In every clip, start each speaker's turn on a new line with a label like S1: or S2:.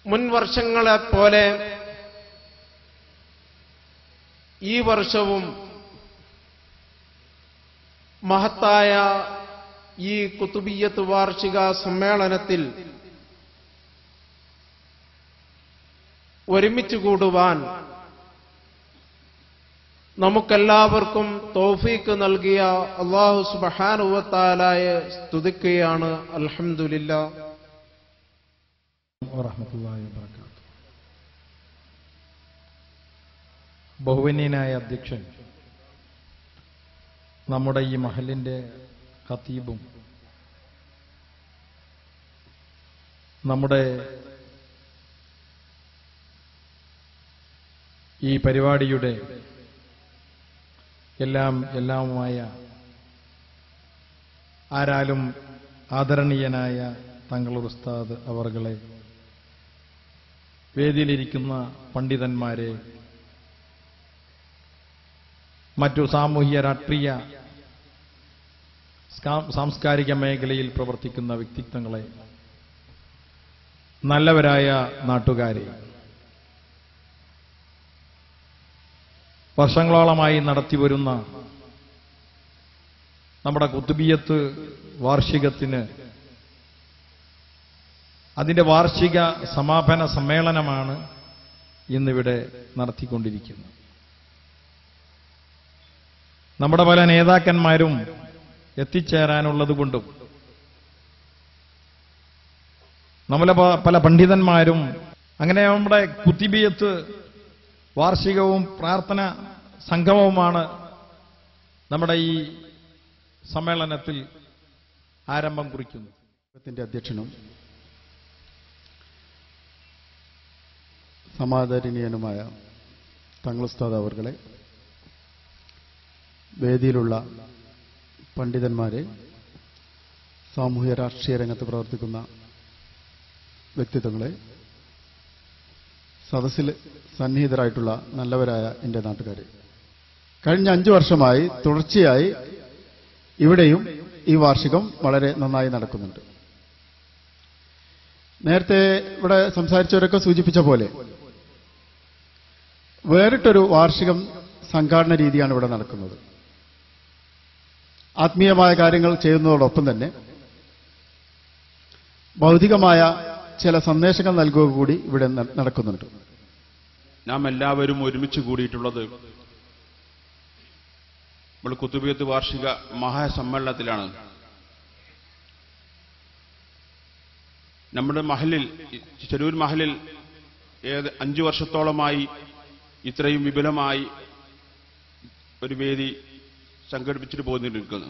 S1: മുൻ വർഷങ്ങളെ പോലെ ഈ വർഷവും മഹത്തായ ഈ കുത്തുബിയത്ത് വാർഷിക സമ്മേളനത്തിൽ ഒരുമിച്ച് കൂടുവാൻ നമുക്കെല്ലാവർക്കും തോഫീക്ക് നൽകിയ അള്ളാഹു സുബഹാനുവത്താലായെ സ്തുതിക്കുകയാണ് അൽഹംദുലില്ല
S2: വറഹ്മത്തുള്ളാഹി വബറകാതുഹു ബഹുവന്യനായ അധ്യക്ഷൻ നമ്മുടെ ഈ മഹലിന്റെ ഖത്തീബും നമ്മുടെ ഈ പരിപാടിയുടെ എല്ലാം എല്ലാവുമായ ആരാലും ആദരണീയനായ തങ്ങൾ ഉസ്താദ് അവർകളെ വേദിയിലിരിക്കുന്ന പണ്ഡിതന്മാരെ മറ്റു സാമൂഹ്യ രാഷ്ട്രീയ സാം- സാംസ്കാരിക മേഖലയിൽ പ്രവർത്തിക്കുന്ന വ്യക്തിത്വങ്ങളെ നല്ലവരായ നാട്ടുകാരെ വർഷങ്ങളോളമായി നടത്തിവരുന്ന നമ്മുടെ കുത്തുബിയത്ത് വാർഷികത്തിന് അതിന്റെ വാർഷിക സമാപന സമ്മേളനമാണ് ഇന്നിവിടെ നടത്തിക്കൊണ്ടിരിക്കുന്നത് നമ്മുടെ പല നേതാക്കന്മാരും എത്തിച്ചേരാനുള്ളതുകൊണ്ടും നമ്മളെ പ- പല പണ്ഡിതന്മാരും അങ്ങനെ നമ്മുടെ കുത്തിബിയത്ത് വാർഷികവും പ്രാർത്ഥന സംഗമവുമാണ് നമ്മുടെ ഈ സമ്മേളനത്തിൽ ആരംഭം കുറിക്കുന്നത്
S3: ത്തിന്റെ അധ്യക്ഷനും സമാദരണീയനുമായ തങ്ങളുസ്താദ് അവർകളെ വേദിയിലുള്ള പണ്ഡിതന്മാരെ സാമൂഹ്യ രാഷ്ട്രീയ രംഗത്ത് പ്രവർത്തിക്കുന്ന വ്യക്തിത്വങ്ങളെ സദസ്സിൽ സന്നിഹിതരായിട്ടുള്ള നല്ലവരായ എൻ്റെ നാട്ടുകാരെ കഴിഞ്ഞ അഞ്ചു വർഷമായി തുടർച്ചയായി ഇവിടെയും ഈ വാർഷികം വളരെ നന്നായി നടക്കുന്നുണ്ട് നേരത്തെ ഇവിടെ സംസാരിച്ചവരൊക്കെ സൂചിപ്പിച്ച പോലെ വേറിട്ടൊരു വാർഷികം സംഘാടന രീതിയാണ് ഇവിടെ നടക്കുന്നത് ആത്മീയമായ കാര്യങ്ങൾ ചെയ്യുന്നതോടൊപ്പം തന്നെ ഭൗതികമായ ചില സന്ദേശങ്ങൾ നൽകുക കൂടി ഇവിടെ ന- നടക്കുന്നുണ്ട്
S4: നാം എല്ലാവരും ഒരുമിച്ച് കൂടിയിട്ടുള്ളത് നമ്മൾ കുത്തുബിയത്ത് വാർഷിക മഹാസമ്മേളനത്തിലാണ് നമ്മുടെ മഹലിൽ ചെരൂർ മഹലിൽ ഏത് അഞ്ചു വർഷത്തോളമായി ഇത്രയും വിപുലമായി ഒരു വേദി സംഘടിപ്പിച്ചിട്ട് പോന്നിരിക്കുന്നു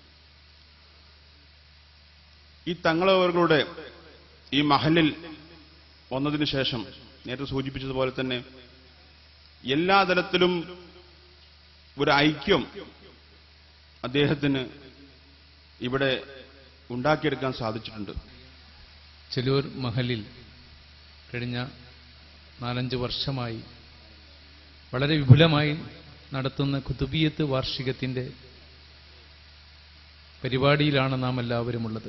S4: ഈ തങ്ങളവരുടെ ഈ മഹലിൽ വന്നതിന് ശേഷം നേരത്തെ സൂചിപ്പിച്ചതുപോലെ തന്നെ എല്ലാ തലത്തിലും ഒരു ഐക്യം അദ്ദേഹത്തിന് ഇവിടെ ഉണ്ടാക്കിയെടുക്കാൻ സാധിച്ചിട്ടുണ്ട്
S5: ചെലൂർ മഹലിൽ കഴിഞ്ഞ നാലഞ്ച് വർഷമായി വളരെ വിപുലമായി നടത്തുന്ന കുതുബിയത്ത് വാർഷികത്തിൻ്റെ പരിപാടിയിലാണ് നാം എല്ലാവരും ഉള്ളത്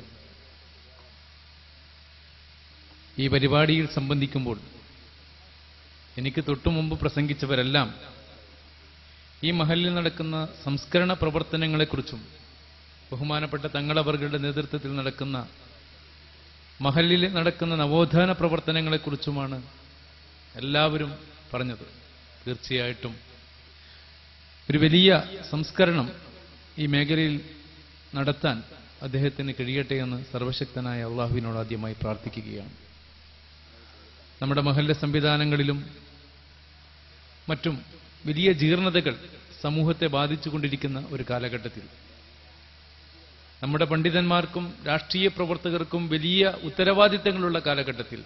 S5: ഈ പരിപാടിയിൽ സംബന്ധിക്കുമ്പോൾ എനിക്ക് തൊട്ടു മുമ്പ് പ്രസംഗിച്ചവരെല്ലാം ഈ മഹലിൽ നടക്കുന്ന സംസ്കരണ പ്രവർത്തനങ്ങളെക്കുറിച്ചും ബഹുമാനപ്പെട്ട തങ്ങളവர்களுടെ നേതൃത്വത്തിൽ നടക്കുന്ന മഹലിൽ നടക്കുന്ന നവോത്ഥാന പ്രവർത്തനങ്ങളെക്കുറിച്ചുമാണ് എല്ലാവരും പറഞ്ഞത് തീർച്ചയായിട്ടും ഒരു വലിയ സംസ്കരണം ഈ മേഖലയിൽ നടത്താൻ അദ്ദേഹത്തിന് കഴിയട്ടെ എന്ന് സർവശക്തനായ അള്ളാഹുവിനോട് ആദ്യമായി പ്രാർത്ഥിക്കുകയാണ് നമ്മുടെ മഹലിലെ സംവിധാനങ്ങളിലും മറ്റും വലിയ ജീർണതകൾ സമൂഹത്തെ ബാധിച്ചുകൊണ്ടിരിക്കുന്ന ഒരു കാലഘട്ടത്തിൽ നമ്മുടെ പണ്ഡിതന്മാർക്കും രാഷ്ട്രീയ പ്രവർത്തകർക്കും വലിയ ഉത്തരവാദിത്തങ്ങളുള്ള കാലഘട്ടത്തിൽ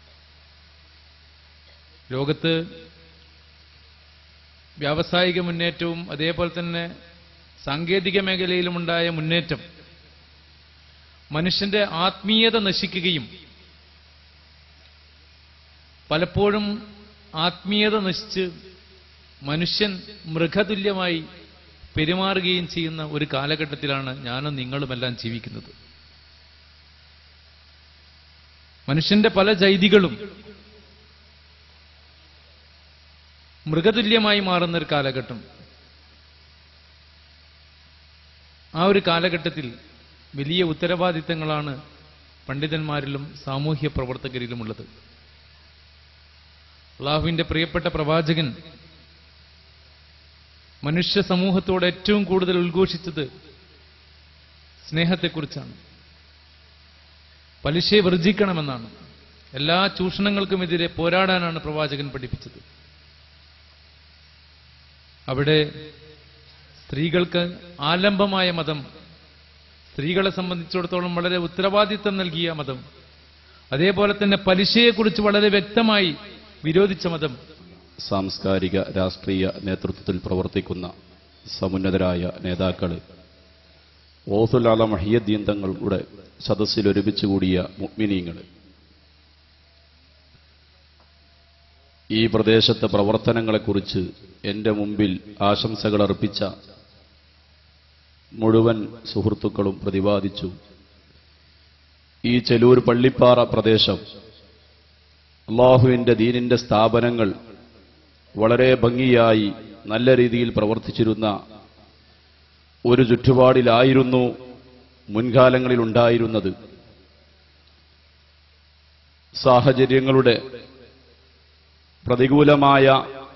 S5: ലോകത്ത് വ്യാവസായിക മുന്നേറ്റവും അതേപോലെ തന്നെ സാങ്കേതിക മേഖലയിലുമുണ്ടായ മുന്നേറ്റം മനുഷ്യന്റെ ആത്മീയത നശിക്കുകയും പലപ്പോഴും ആത്മീയത നശിച്ച് മനുഷ്യൻ മൃഗതുല്യമായി പെരുമാറുകയും ചെയ്യുന്ന ഒരു കാലഘട്ടത്തിലാണ് ഞാനും നിങ്ങളുമെല്ലാം ജീവിക്കുന്നത് മനുഷ്യന്റെ പല ചൈതികളും മൃഗതുല്യമായി മാറുന്ന ഒരു കാലഘട്ടം ആ ഒരു കാലഘട്ടത്തിൽ വലിയ ഉത്തരവാദിത്തങ്ങളാണ് പണ്ഡിതന്മാരിലും സാമൂഹ്യ പ്രവർത്തകരിലുമുള്ളത് അള്ളാഹുവിന്റെ പ്രിയപ്പെട്ട പ്രവാചകൻ മനുഷ്യ സമൂഹത്തോട് ഏറ്റവും കൂടുതൽ ഉദ്ഘോഷിച്ചത് സ്നേഹത്തെക്കുറിച്ചാണ് പലിശയെ വർജിക്കണമെന്നാണ് എല്ലാ ചൂഷണങ്ങൾക്കുമെതിരെ പോരാടാനാണ് പ്രവാചകൻ പഠിപ്പിച്ചത് അവിടെ സ്ത്രീകൾക്ക് ആലംബമായ മതം സ്ത്രീകളെ സംബന്ധിച്ചിടത്തോളം വളരെ ഉത്തരവാദിത്തം നൽകിയ മതം അതേപോലെ തന്നെ പലിശയെക്കുറിച്ച് വളരെ വ്യക്തമായി വിരോധിച്ച മതം
S6: സാംസ്കാരിക രാഷ്ട്രീയ നേതൃത്വത്തിൽ പ്രവർത്തിക്കുന്ന സമുന്നതരായ നേതാക്കൾ ഓസുലാല മഹിയദ്ദീൻ തങ്ങളുടെ സദസ്സിൽ ഒരുമിച്ച് കൂടിയ മുഗ്മിനീങ്ങൾ ഈ പ്രദേശത്തെ പ്രവർത്തനങ്ങളെക്കുറിച്ച് എന്റെ മുമ്പിൽ ആശംസകൾ അർപ്പിച്ച മുഴുവൻ സുഹൃത്തുക്കളും പ്രതിപാദിച്ചു ഈ ചെലൂർ പള്ളിപ്പാറ പ്രദേശം അള്ളാഹുവിന്റെ ദീനിന്റെ സ്ഥാപനങ്ങൾ വളരെ ഭംഗിയായി നല്ല രീതിയിൽ പ്രവർത്തിച്ചിരുന്ന ഒരു ചുറ്റുപാടിലായിരുന്നു മുൻകാലങ്ങളിൽ ഉണ്ടായിരുന്നത് സാഹചര്യങ്ങളുടെ പ്രതികൂലമായ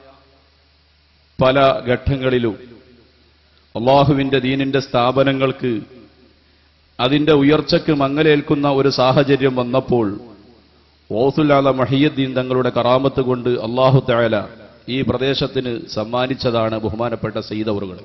S6: പല ഘട്ടങ്ങളിലും അള്ളാഹുവിന്റെ ദീനിന്റെ സ്ഥാപനങ്ങൾക്ക് അതിന്റെ ഉയർച്ചയ്ക്ക് മങ്ങലേൽക്കുന്ന ഒരു സാഹചര്യം വന്നപ്പോൾ ഓസുലാല മഹിയദ്ദീൻ തങ്ങളുടെ കറാമത്ത് കൊണ്ട് അള്ളാഹു തയാല ഈ പ്രദേശത്തിന് സമ്മാനിച്ചതാണ് ബഹുമാനപ്പെട്ട സയ്യിദവറുകൾ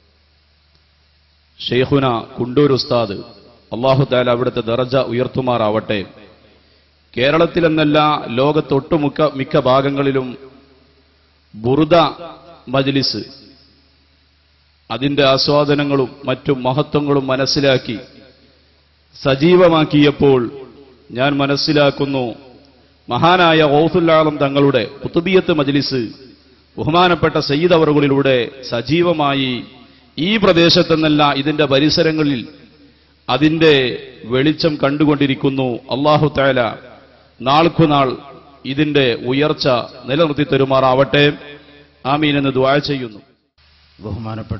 S6: ഷെയ്ഖുന കുണ്ടൂർ ഉസ്താദ് അള്ളാഹു താല അവിടുത്തെ ദർജ ഉയർത്തുമാറാവട്ടെ കേരളത്തിലെന്നല്ല ലോകത്തൊട്ടുമുക്ക മിക്ക ഭാഗങ്ങളിലും ബുറുദ മജ്ലിസ് അതിന്റെ ആസ്വാദനങ്ങളും മറ്റും മഹത്വങ്ങളും മനസ്സിലാക്കി സജീവമാക്കിയപ്പോൾ ഞാൻ മനസ്സിലാക്കുന്നു മഹാനായ ഓസുല്ലാളം തങ്ങളുടെ കുത്തുബിയത്ത് മജ്ലിസ് ബഹുമാനപ്പെട്ട സയ്യിദ് അവറുകളിലൂടെ സജീവമായി ഈ പ്രദേശത്തെന്നല്ല ഇതിന്റെ പരിസരങ്ങളിൽ അതിന്റെ വെളിച്ചം കണ്ടുകൊണ്ടിരിക്കുന്നു അള്ളാഹു താല നാൾക്കുനാൾ ഇതിന്റെ ഉയർച്ച നിലനിർത്തി തരുമാറാവട്ടെ ആമീൻ എന്ന് ദ്വാ ചെയ്യുന്നു
S7: ബഹുമാനപ്പെട്ട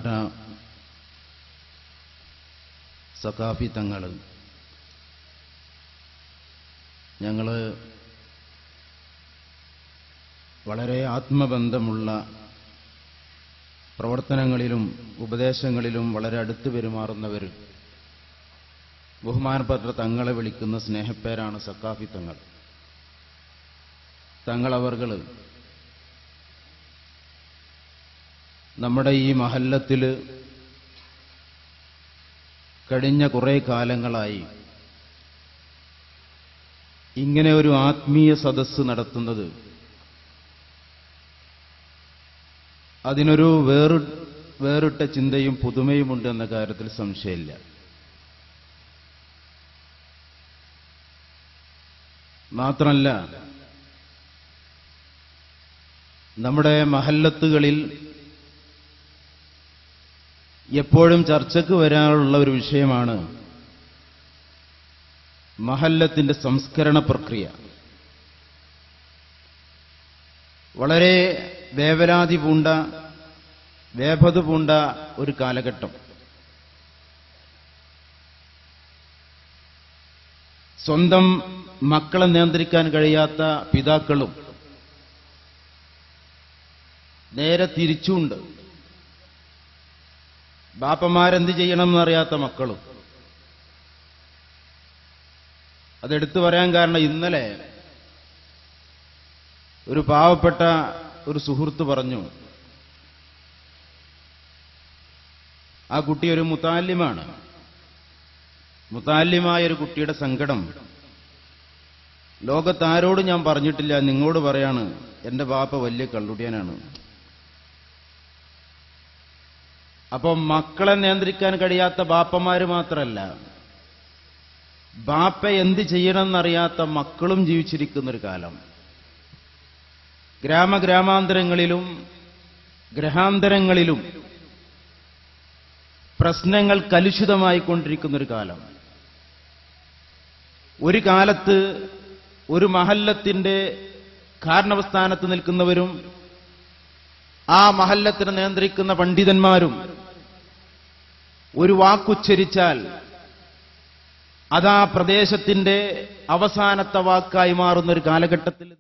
S7: സഖാഫി തങ്ങൾ ഞങ്ങൾ വളരെ ആത്മബന്ധമുള്ള പ്രവർത്തനങ്ങളിലും ഉപദേശങ്ങളിലും വളരെ അടുത്ത് പെരുമാറുന്നവർ ബഹുമാനപ്പെട്ട തങ്ങളെ വിളിക്കുന്ന സ്നേഹപ്പേരാണ് സക്കാഫി തങ്ങൾ തങ്ങളവർകൾ നമ്മുടെ ഈ മഹല്ലത്തിൽ കഴിഞ്ഞ കുറേ കാലങ്ങളായി ഇങ്ങനെ ഒരു ആത്മീയ സദസ്സ് നടത്തുന്നത് അതിനൊരു വേറു വേറിട്ട ചിന്തയും പുതുമയുമുണ്ട് എന്ന കാര്യത്തിൽ സംശയമില്ല മാത്രമല്ല നമ്മുടെ മഹല്ലത്തുകളിൽ എപ്പോഴും ചർച്ചയ്ക്ക് വരാനുള്ള ഒരു വിഷയമാണ് മഹല്ലത്തിന്റെ സംസ്കരണ പ്രക്രിയ വളരെ വേവലാതി പൂണ്ട വേപത് പൂണ്ട ഒരു കാലഘട്ടം സ്വന്തം മക്കളെ നിയന്ത്രിക്കാൻ കഴിയാത്ത പിതാക്കളും നേരെ തിരിച്ചുണ്ട് ബാപ്പമാരെന്ത് ചെയ്യണം എന്നറിയാത്ത മക്കളും അതെടുത്തു പറയാൻ കാരണം ഇന്നലെ ഒരു പാവപ്പെട്ട ഒരു സുഹൃത്ത് പറഞ്ഞു ആ കുട്ടി ഒരു മുത്താല്യമാണ് മുത്താല്യമായ ഒരു കുട്ടിയുടെ സങ്കടം ലോകത്താരോട് ഞാൻ പറഞ്ഞിട്ടില്ല നിങ്ങളോട് പറയാണ് എന്റെ ബാപ്പ വലിയ കള്ളുടിയാനാണ് അപ്പം മക്കളെ നിയന്ത്രിക്കാൻ കഴിയാത്ത ബാപ്പമാര് മാത്രമല്ല ബാപ്പ എന്ത് ചെയ്യണമെന്നറിയാത്ത മക്കളും ജീവിച്ചിരിക്കുന്നൊരു കാലം ഗ്രാമഗ്രാമാന്തരങ്ങളിലും ഗ്രഹാന്തരങ്ങളിലും പ്രശ്നങ്ങൾ കലുഷിതമായി കൊണ്ടിരിക്കുന്നൊരു കാലം ഒരു കാലത്ത് ഒരു മഹല്ലത്തിന്റെ കാരണവസ്ഥാനത്ത് നിൽക്കുന്നവരും ആ മഹല്ലത്തിനെ നിയന്ത്രിക്കുന്ന പണ്ഡിതന്മാരും ഒരു വാക്കുച്ചരിച്ചാൽ അതാ പ്രദേശത്തിന്റെ അവസാനത്തെ വാക്കായി മാറുന്ന ഒരു കാലഘട്ടത്തിൽ